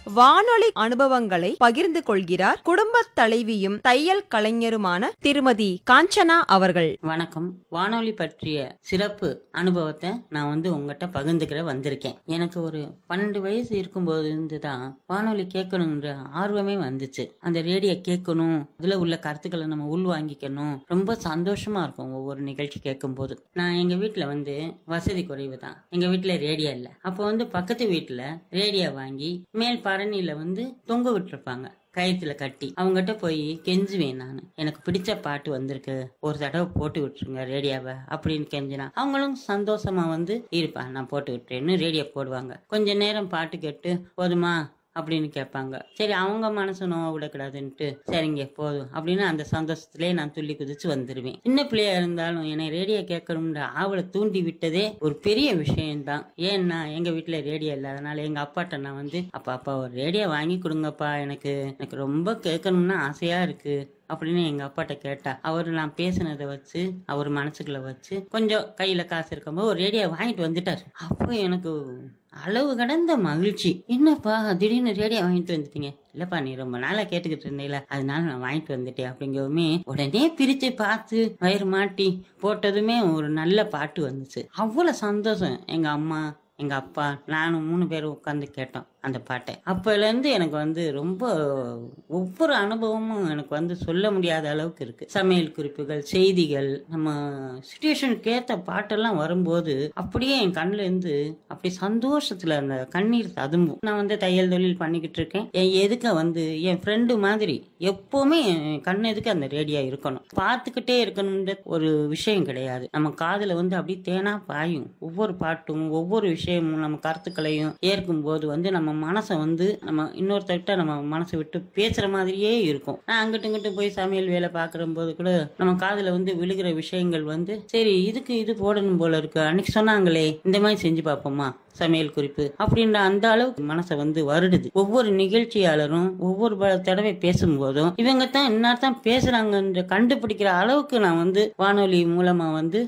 வானொலி அனுபவங்களை பகிர்ந்து கொள்கிறார் குடும்பத் தலைவியும் தையல் கலைஞருமான திருமதி காஞ்சனா அவர்கள் வணக்கம் வானொலி பற்றிய சிறப்பு அனுபவத்தை நான் வந்து உங்ககிட்ட பகிர்ந்துக்கிற வந்திருக்கேன் எனக்கு ஒரு பன்னெண்டு வயசு இருக்கும்போது இருந்து தான் வானொலி கேட்கணுன்ற ஆர்வமே வந்துச்சு அந்த ரேடியோ கேட்கணும் அதுல உள்ள கருத்துக்களை நம்ம உள்வாங்கிக்கணும் ரொம்ப சந்தோஷமா இருக்கும் ஒவ்வொரு நிகழ்ச்சி கேட்கும்போது நான் எங்க வீட்டுல வந்து வசதி குறைவு தான் எங்க வீட்டுல ரேடியோ இல்ல அப்போ வந்து பக்கத்து வீட்டுல ரேடியோ வாங்கி மேல் பரணியில வந்து தொங்க விட்டுருப்பாங்க கயித்துல கட்டி அவங்ககிட்ட போய் கெஞ்சுவேன் நான் எனக்கு பிடிச்ச பாட்டு வந்திருக்கு ஒரு தடவை போட்டு விட்டுருங்க ரேடியோவை அப்படின்னு கெஞ்சினா அவங்களும் சந்தோஷமா வந்து இருப்பா நான் போட்டு விட்டுறேன்னு ரேடியோ போடுவாங்க கொஞ்ச நேரம் பாட்டு கேட்டு போதுமா அப்படின்னு கேட்பாங்க சரி அவங்க மனசு நோவ விடக்கூடாதுன்ட்டு சரிங்க போதும் அப்படின்னு அந்த சந்தோஷத்திலே நான் துள்ளி குதிச்சு வந்துடுவேன் சின்ன பிள்ளையா இருந்தாலும் என்னை ரேடியோ கேட்கணும்ன்ற ஆவலை தூண்டி விட்டதே ஒரு பெரிய விஷயம்தான் ஏன்னா எங்க வீட்டுல ரேடியோ இல்லாதனால எங்க அப்பாட்ட நான் வந்து அப்பா அப்பா ஒரு ரேடியோ வாங்கி கொடுங்கப்பா எனக்கு எனக்கு ரொம்ப கேட்கணும்னு ஆசையா இருக்கு அப்படின்னு எங்க அப்பாட்ட கேட்டா அவர் நான் பேசினதை வச்சு அவர் மனசுக்குள்ள வச்சு கொஞ்சம் கையில காசு இருக்கும்போது ஒரு ரேடியோ வாங்கிட்டு வந்துட்டார் அப்போ எனக்கு அளவு கடந்த மகிழ்ச்சி என்னப்பா திடீர்னு ரேடியோ வாங்கிட்டு வந்துட்டீங்க இல்லப்பா நீ ரொம்ப நாளா கேட்டுக்கிட்டு இருந்தீல அதனால நான் வாங்கிட்டு வந்துட்டேன் அப்படிங்கவுமே உடனே பிரிச்சு பார்த்து வயிறு மாட்டி போட்டதுமே ஒரு நல்ல பாட்டு வந்துச்சு அவ்வளவு சந்தோஷம் எங்க அம்மா எங்க அப்பா நானும் மூணு பேரும் உட்காந்து கேட்டோம் அந்த பாட்டை அப்பல இருந்து எனக்கு வந்து ரொம்ப ஒவ்வொரு அனுபவமும் எனக்கு வந்து சொல்ல முடியாத அளவுக்கு இருக்கு சமையல் குறிப்புகள் செய்திகள் நம்ம சுச்சுவேஷனுக்கு ஏத்த பாட்டெல்லாம் வரும்போது அப்படியே என் கண்ணுல இருந்து அப்படி சந்தோஷத்துல அந்த கண்ணீர் ததும்பும் நான் வந்து தையல் தொழில் பண்ணிக்கிட்டு இருக்கேன் என் எதுக்க வந்து என் ஃப்ரெண்டு மாதிரி எப்பவுமே என் கண் எதுக்கு அந்த ரேடியோ இருக்கணும் பார்த்துக்கிட்டே இருக்கணும்ன்ற ஒரு விஷயம் கிடையாது நம்ம காதுல வந்து அப்படியே தேனா பாயும் ஒவ்வொரு பாட்டும் ஒவ்வொரு விஷயமும் நம்ம கருத்துக்களையும் ஏற்கும் போது வந்து நம்ம மனசை வந்து நம்ம இன்னொருத்தர்கிட்ட நம்ம மனசை விட்டு பேசுற மாதிரியே இருக்கும் நான் அங்கிட்டு இங்கிட்டு போய் சமையல் வேலை பார்க்குற போது கூட நம்ம காதுல வந்து விழுகிற விஷயங்கள் வந்து சரி இதுக்கு இது போடணும் போல இருக்கு அன்னைக்கு சொன்னாங்களே இந்த மாதிரி செஞ்சு பார்ப்போமா சமையல் குறிப்பு அப்படின்ற அந்த அளவுக்கு மனசை வந்து வருடுது ஒவ்வொரு நிகழ்ச்சியாளரும் ஒவ்வொரு ப- தடவை பேசும்போதும் இவங்க தான் இன்னார் தான் பேசுறாங்கன்ற கண்டுபிடிக்கிற அளவுக்கு நான் வந்து வானொலி மூலமா வந்து